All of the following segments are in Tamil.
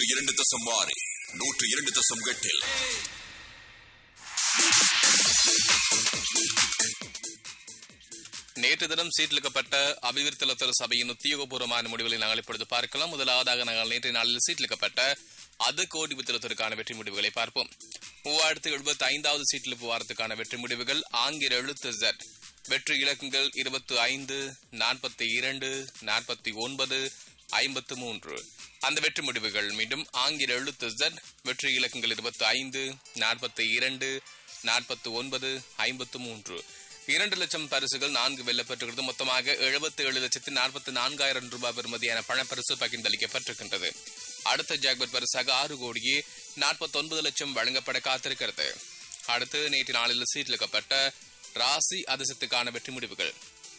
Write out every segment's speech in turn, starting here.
இரண்டு தசம் ஆறு நூற்று இரண்டு தசம் எட்டில் நேற்று தினம் சீட்டிலிக்கப்பட்ட அபிவிருத்தலத்தர சபையின் உத்தியோகபூர்வமான முடிவுகளை நாங்கள் இப்பொழுது பார்க்கலாம் முதலாவதாக நாங்கள் நேற்றைய நாளில் சீட்டிலிக்கப்பட்ட அது கோடி புத்தலத்திற்கான வெற்றி முடிவுகளை பார்ப்போம் மூவாயிரத்து எழுபத்தி ஐந்தாவது சீட்டில் வாரத்துக்கான வெற்றி முடிவுகள் ஆங்கில எழுத்து ஜெட் வெற்றி இலக்கங்கள் இருபத்தி ஐந்து நாற்பத்தி இரண்டு நாற்பத்தி ஒன்பது ஐம்பத்து மூன்று அந்த வெற்றி முடிவுகள் மீண்டும் ஆங்கில எழுத்து ஜெட் வெற்றி இலக்கங்கள் இருபத்தி ஐந்து நாற்பத்தி இரண்டு நாற்பத்தி ஒன்பது ஐம்பத்து மூன்று இரண்டு லட்சம் பரிசுகள் நான்கு வெல்லப்பட்டிருக்கிறது மொத்தமாக எழுபத்தி ஏழு லட்சத்தி நாற்பத்தி நான்காயிரம் ரூபாய் பெறுமதியான பணப்பரிசு பகிர்ந்தளிக்கப்பட்டிருக்கின்றது அடுத்த ஜாக்பர் பரிசாக ஆறு கோடியே நாற்பத்தி ஒன்பது லட்சம் வழங்கப்பட காத்திருக்கிறது அடுத்து நேற்று நாளில் சீட்டிலிக்கப்பட்ட ராசி அதிசயத்துக்கான வெற்றி முடிவுகள்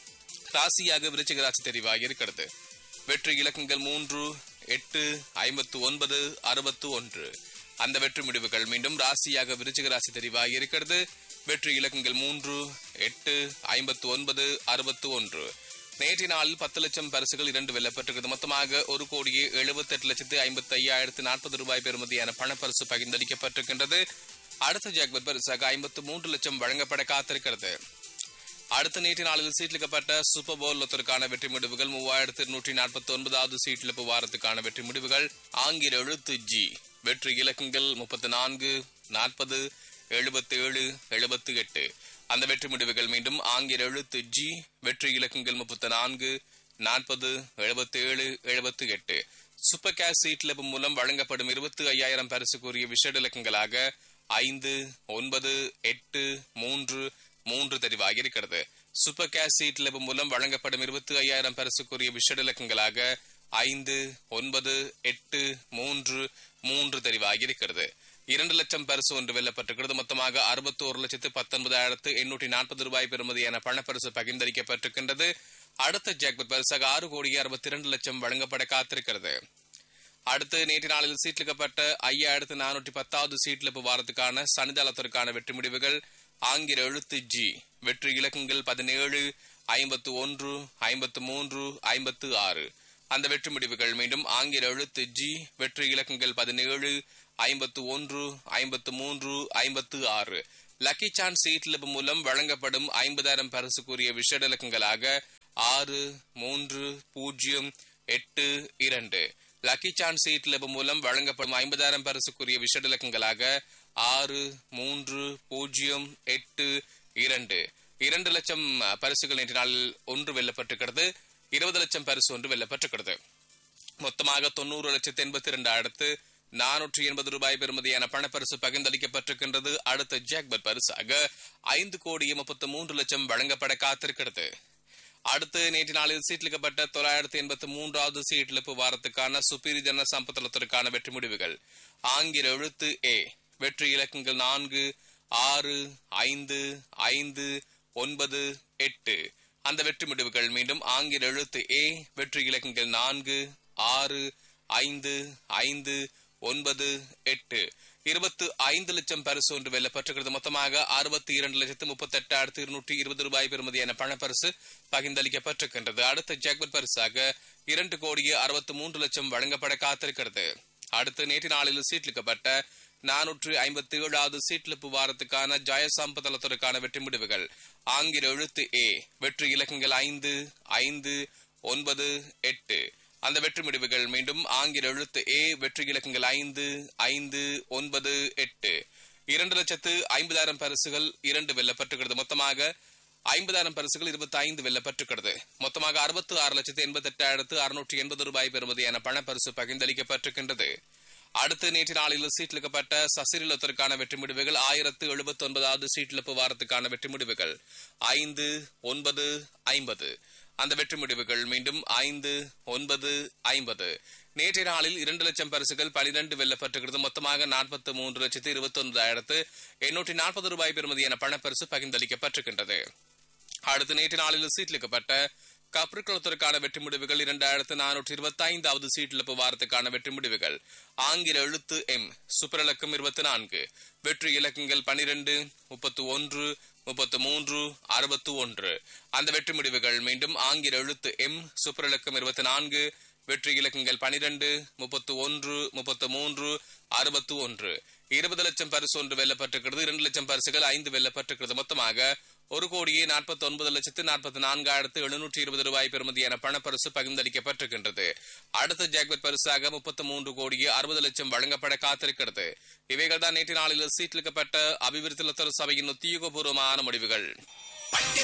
ராசியாக விருச்சிக ராசி தெரிவாகி இருக்கிறது வெற்றி இலக்கங்கள் மூன்று எட்டு ஐம்பத்து ஒன்பது அறுபத்து ஒன்று அந்த வெற்றி முடிவுகள் மீண்டும் ராசியாக விருச்சிக ராசி தெரிவாகி இருக்கிறது வெற்றி இலக்கங்கள் மூன்று எட்டு ஐம்பத்து ஒன்பது அறுபத்து ஒன்று நேற்றைய நாளில் பத்து லட்சம் பரிசுகள் இரண்டு வெல்லப்பட்டிருக்கிறது மொத்தமாக ஒரு கோடியே எழுபத்தி எட்டு லட்சத்து ஐம்பத்தி ஐயாயிரத்து நாற்பது ரூபாய் பெறுமதியான பணப்பரிசு பகிர்ந்தளிக்கப்பட்டிருக்கின்றது அடுத்த ஜாக்பர் பரிசாக ஐம்பத்து மூன்று லட்சம் வழங்கப்பட காத்திருக்கிறது அடுத்த நேற்று நாளில் சீட்லிக்கப்பட்ட சூப்பர் போல் லொத்தருக்கான வெற்றி முடிவுகள் மூவாயிரத்து இருநூற்றி நாற்பத்தி ஒன்பதாவது சீட்லிப்பு வாரத்துக்கான வெற்றி முடிவுகள் ஆங்கில எழுத்து ஜி வெற்றி இலக்கங்கள் முப்பத்தி நான்கு நாற்பது எழுபத்தி ஏழு எழுபத்தி எட்டு அந்த வெற்றி முடிவுகள் மீண்டும் ஆங்கில எழுத்து ஜி வெற்றி இலக்கங்கள் முப்பத்தி நான்கு நாற்பது எழுபத்தி ஏழு எழுபத்தி எட்டு சூப்பர் கேஷ் சீட்லிப்பு மூலம் வழங்கப்படும் இருபத்தி ஐயாயிரம் பரிசுக்குரிய விஷட இலக்கங்களாக ஐந்து ஒன்பது எட்டு மூன்று மூன்று தெரிவாகி இருக்கிறது சூப்பர் கேஷ் சீட் லெபு மூலம் வழங்கப்படும் இருபத்தி ஐயாயிரம் பரிசுக்குரிய விஷட இலக்கங்களாக ஐந்து ஒன்பது எட்டு மூன்று மூன்று தெரிவாகி இருக்கிறது இரண்டு லட்சம் பரிசு ஒன்று வெல்லப்பட்டிருக்கிறது மொத்தமாக அறுபத்தி ஒரு லட்சத்து பத்தொன்பதாயிரத்து எண்ணூற்றி நாற்பது ரூபாய் பெறுமதியான பணப்பரிசு பகிர்ந்தளிக்கப்பட்டிருக்கின்றது அடுத்த ஜாக்பட் பரிசாக ஆறு கோடி அறுபத்தி இரண்டு லட்சம் வழங்கப்பட காத்திருக்கிறது அடுத்து நேற்று நாளில் சீட்லிக்கப்பட்ட ஐயாயிரத்து நானூற்றி பத்தாவது சீட்லிப்பு வாரத்துக்கான சனிதளத்திற்கான வெற்றி முடிவுகள் ஆங்கில எழுத்து ஜி வெற்றி இலக்கங்கள் பதினேழு ஐம்பத்து ஒன்று ஐம்பத்து மூன்று ஐம்பத்து ஆறு அந்த வெற்றி முடிவுகள் மீண்டும் ஆங்கில எழுத்து ஜி வெற்றி இலக்கங்கள் பதினேழு ஐம்பத்து ஒன்று ஐம்பத்து மூன்று ஐம்பத்து ஆறு லக்கி சான்ஸ் சீட்லிப்பு மூலம் வழங்கப்படும் ஐம்பதாயிரம் பரிசுக்குரிய விஷட இலக்கங்களாக ஆறு மூன்று பூஜ்ஜியம் எட்டு இரண்டு லக்கி சான்ஸ் சீட் லெபு மூலம் வழங்கப்படும் ஐம்பதாயிரம் பரிசுக்குரிய விஷட இலக்கங்களாக ஆறு மூன்று பூஜ்ஜியம் எட்டு இரண்டு இரண்டு லட்சம் பரிசுகள் நேற்று நாளில் ஒன்று வெல்லப்பட்டிருக்கிறது இருபது லட்சம் பரிசு ஒன்று வெல்லப்பட்டிருக்கிறது மொத்தமாக தொண்ணூறு லட்சத்து எண்பத்தி இரண்டாயிரத்து நானூற்றி எண்பது ரூபாய் பெறுமதியான பணப்பரிசு பகிர்ந்தளிக்கப்பட்டிருக்கின்றது அடுத்த ஜாக்பர் பரிசாக ஐந்து கோடி முப்பத்தி மூன்று லட்சம் வழங்கப்பட காத்திருக்கிறது அடுத்து நேற்று நாளில் சீட்லிக்கப்பட்ட தொள்ளாயிரத்தி எண்பத்தி மூன்றாவது சீட்லிப்பு வாரத்துக்கான சுப்பீரி ஜன சம்பத்தலத்திற்கான வெற்றி முடிவுகள் ஆங்கில எழுத்து ஏ வெற்றி இலக்கங்கள் நான்கு ஆறு ஐந்து ஐந்து ஒன்பது எட்டு அந்த வெற்றி முடிவுகள் மீண்டும் ஆங்கில எழுத்து ஏ வெற்றி இலக்கங்கள் நான்கு ஆறு ஐந்து ஐந்து ஒன்பது எட்டு இருபத்து ஐந்து லட்சம் பரிசு ஒன்று வெல்லப்பட்டிருக்கிறது மொத்தமாக அறுபத்தி இரண்டு லட்சத்து முப்பத்தி எட்டாயிரத்து இருநூற்றி இருபது ரூபாய் பெறுமதியான பணப்பரிசு பகிர்ந்தளிக்கப்பட்டிருக்கின்றது அடுத்த ஜாக்பர் பரிசாக இரண்டு கோடியே அறுபத்தி மூன்று லட்சம் வழங்கப்பட காத்திருக்கிறது அடுத்து நேற்று நாளில் சீட்லிக்கப்பட்ட நானூற்று ஐம்பத்தி ஏழாவது சீட்லிப்பு வாரத்துக்கான ஜெயசம்பதளத்திற்கான வெற்றி முடிவுகள் ஆங்கில எழுத்து ஏ வெற்றி இலக்கங்கள் ஐந்து ஐந்து ஒன்பது எட்டு அந்த வெற்றி முடிவுகள் மீண்டும் ஆங்கில எழுத்து ஏ வெற்றி இலக்கங்கள் ஐந்து ஐந்து ஒன்பது எட்டு இரண்டு லட்சத்து ஐம்பதாயிரம் பரிசுகள் இரண்டு வெல்லப்பட்டிருக்கிறது மொத்தமாக ஐம்பதாயிரம் பரிசுகள் இருபத்தி ஐந்து வெல்லப்பட்டிருக்கிறது மொத்தமாக அறுபத்தி ஆறு லட்சத்து எண்பத்தி எட்டாயிரத்து அறுநூற்றி எண்பது ரூபாய் பெறுமதியான பணப்பரிசு பகிர்ந்தளிக்கப்பட்டிருக்கின்றது அடுத்து நேற்று நாளில் சீட்லிக்கப்பட்ட சசிரிலத்திற்கான வெற்றி முடிவுகள் ஆயிரத்து எழுபத்தி ஒன்பதாவது சீட்லிப்பு வாரத்துக்கான வெற்றி முடிவுகள் ஐந்து ஒன்பது ஐம்பது அந்த வெற்றி முடிவுகள் மீண்டும் ஐந்து ஒன்பது ஐம்பது நேற்றைய நாளில் இரண்டு லட்சம் பரிசுகள் பனிரெண்டு வெல்லப்பட்டிருக்கிறது மொத்தமாக நாற்பத்தி மூன்று லட்சத்து இருபத்தி ஒன்பதாயிரத்து எண்ணூற்றி நாற்பது ரூபாய் பெறுமதியான பணப்பரிசு பகிர்ந்தளிக்கப்பட்டிருக்கின்றது அடுத்து நேற்று நாளில் சீட்லிக்கப்பட்ட கப்ரிக்குளத்திற்கான வெற்றி முடிவுகள் இரண்டாயிரத்து நானூற்றி இருபத்தி ஐந்தாவது சீட்டிழப்பு வாரத்துக்கான வெற்றி முடிவுகள் ஆங்கில எழுத்து எம் சூப்பர் இலக்கம் இருபத்தி நான்கு வெற்றி இலக்கங்கள் பனிரெண்டு முப்பத்து ஒன்று முப்பத்து மூன்று அறுபத்து ஒன்று அந்த வெற்றி முடிவுகள் மீண்டும் ஆங்கில எழுத்து எம் சூப்பர் இலக்கம் இருபத்தி நான்கு வெற்றி இலக்கங்கள் பனிரெண்டு முப்பத்து ஒன்று முப்பத்து மூன்று அறுபத்து ஒன்று இருபது லட்சம் பரிசு ஒன்று வெல்லப்பட்டிருக்கிறது இரண்டு லட்சம் பரிசுகள் ஐந்து வெல்லப்பட்டிருக்கிறது மொத்தமாக ஒரு கோடியே நாற்பத்தி ஒன்பது லட்சத்து நாற்பத்தி நான்காயிரத்து எழுநூற்றி இருபது ரூபாய் பெறுமதியான பணப்பரிசு பகிர்ந்தளிக்கப்பட்டிருக்கின்றது அடுத்த ஜாக்பெட் பரிசாக முப்பத்தி மூன்று கோடியே அறுபது லட்சம் வழங்கப்பட காத்திருக்கிறது இவைகள் தான் நேற்று நாளில் சீட்டிலிக்கப்பட்ட அபிவிருத்தி சபையின் உத்தியோகபூர்வமான முடிவுகள்